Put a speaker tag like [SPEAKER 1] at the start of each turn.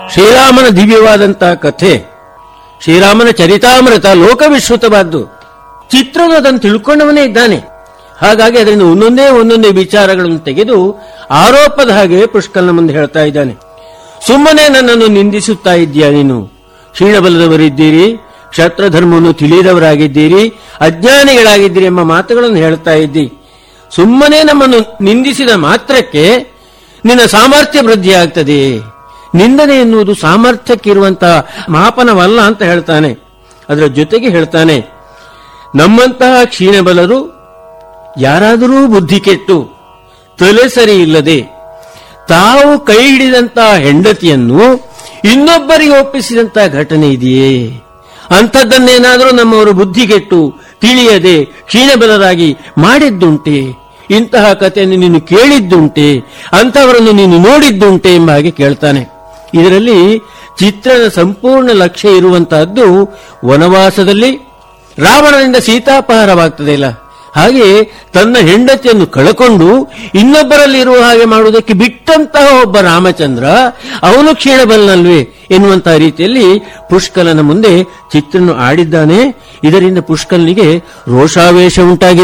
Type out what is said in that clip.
[SPEAKER 1] ಶ್ರೀರಾಮನ ದಿವ್ಯವಾದಂತಹ ಕಥೆ ಶ್ರೀರಾಮನ ಚರಿತಾಮೃತ ಲೋಕವಿಶ್ರುತವಾದ್ದು ಚಿತ್ರನು ಅದನ್ನು ತಿಳ್ಕೊಂಡವನೇ ಇದ್ದಾನೆ ಹಾಗಾಗಿ ಅದರಿಂದ ಒಂದೊಂದೇ ಒಂದೊಂದೇ ವಿಚಾರಗಳನ್ನು ತೆಗೆದು ಆರೋಪದ ಹಾಗೆ ಪುಷ್ಕಲ್ನ ಮುಂದೆ ಹೇಳ್ತಾ ಇದ್ದಾನೆ ಸುಮ್ಮನೆ ನನ್ನನ್ನು ನಿಂದಿಸುತ್ತಾ ಇದ್ದೀಯಾ ನೀನು ಕ್ಷೀಣಬಲದವರಿದ್ದೀರಿ ಕ್ಷತ್ರಧರ್ಮವನ್ನು ತಿಳಿಯದವರಾಗಿದ್ದೀರಿ ಅಜ್ಞಾನಿಗಳಾಗಿದ್ದೀರಿ ಎಂಬ ಮಾತುಗಳನ್ನು ಹೇಳ್ತಾ ಇದ್ದಿ ಸುಮ್ಮನೆ ನಮ್ಮನ್ನು ನಿಂದಿಸಿದ ಮಾತ್ರಕ್ಕೆ ನಿನ್ನ ಸಾಮರ್ಥ್ಯ ವೃದ್ಧಿ ಆಗ್ತದೆ ನಿಂದನೆ ಎನ್ನುವುದು ಸಾಮರ್ಥ್ಯಕ್ಕಿರುವಂತಹ ಮಾಪನವಲ್ಲ ಅಂತ ಹೇಳ್ತಾನೆ ಅದರ ಜೊತೆಗೆ ಹೇಳ್ತಾನೆ ನಮ್ಮಂತಹ ಕ್ಷೀಣಬಲರು ಯಾರಾದರೂ ಬುದ್ಧಿ ಕೆಟ್ಟು ತಲೆ ಸರಿ ಇಲ್ಲದೆ ತಾವು ಕೈ ಹಿಡಿದಂತಹ ಹೆಂಡತಿಯನ್ನು ಇನ್ನೊಬ್ಬರಿಗೆ ಒಪ್ಪಿಸಿದಂತಹ ಘಟನೆ ಇದೆಯೇ ಅಂಥದ್ದನ್ನೇನಾದರೂ ನಮ್ಮವರು ಬುದ್ಧಿಗೆಟ್ಟು ತಿಳಿಯದೆ ಕ್ಷೀಣಬಲರಾಗಿ ಮಾಡಿದ್ದುಂಟೆ ಇಂತಹ ಕಥೆಯನ್ನು ನೀನು ಕೇಳಿದ್ದುಂಟೆ ಅಂಥವರನ್ನು ನೀನು ನೋಡಿದ್ದುಂಟೆ ಎಂಬ ಹಾಗೆ ಕೇಳ್ತಾನೆ ಇದರಲ್ಲಿ ಚಿತ್ರನ ಸಂಪೂರ್ಣ ಲಕ್ಷ್ಯ ಇರುವಂತಹದ್ದು ವನವಾಸದಲ್ಲಿ ರಾವಣನಿಂದ ಸೀತಾಪಹಾರವಾಗ್ತದೆ ಇಲ್ಲ ಹಾಗೆ ತನ್ನ ಹೆಂಡತಿಯನ್ನು ಕಳಕೊಂಡು ಇನ್ನೊಬ್ಬರಲ್ಲಿ ಇರುವ ಹಾಗೆ ಮಾಡುವುದಕ್ಕೆ ಬಿಟ್ಟಂತಹ ಒಬ್ಬ ರಾಮಚಂದ್ರ ಅವನು ಕ್ಷೀಣಬಲ್ನಲ್ವೇ ಎನ್ನುವಂತಹ ರೀತಿಯಲ್ಲಿ ಪುಷ್ಕಲನ ಮುಂದೆ ಚಿತ್ರನು ಆಡಿದ್ದಾನೆ ಇದರಿಂದ ಪುಷ್ಕಲ್ನಿಗೆ ರೋಷಾವೇಶ ಉಂಟಾಗಿದೆ